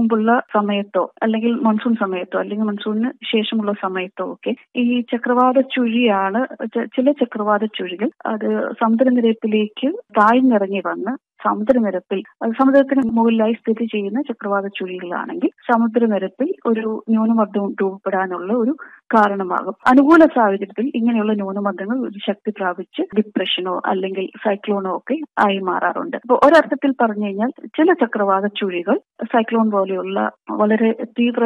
മുമ്പുള്ള സമയത്തോ അല്ലെങ്കിൽ മൺസൂൺ സമയത്തോ അല്ലെങ്കിൽ മൺസൂണിന് ശേഷമുള്ള സമയത്തോ ഒക്കെ ഈ ചക്രവാത ചുഴിയാണ് ച- ചില ചക്രവാത ചുഴികൾ അത് സമുദ്രനിരപ്പിലേക്ക് താഴ്ന്നിറങ്ങി വന്ന് സമുദ്രനിരപ്പിൽ അത് സമുദ്രത്തിന് മുകളിലായി സ്ഥിതി ചെയ്യുന്ന ചക്രവാത ചുഴികളാണെങ്കിൽ സമുദ്രനിരപ്പിൽ ഒരു ന്യൂനമർദ്ദം രൂപപ്പെടാനുള്ള ഒരു കാരണമാകും അനുകൂല സാഹചര്യത്തിൽ ഇങ്ങനെയുള്ള ന്യൂനമർദ്ദങ്ങൾ ഒരു ശക്തി പ്രാപിച്ച് ഡിപ്രഷനോ അല്ലെങ്കിൽ സൈക്ലോണോ ഒക്കെ ആയി മാറാറുണ്ട് അപ്പോൾ ഒരർത്ഥത്തിൽ പറഞ്ഞു കഴിഞ്ഞാൽ ചില ചക്രവാത ചുഴികൾ സൈക്ലോൺ പോലെയുള്ള വളരെ തീവ്ര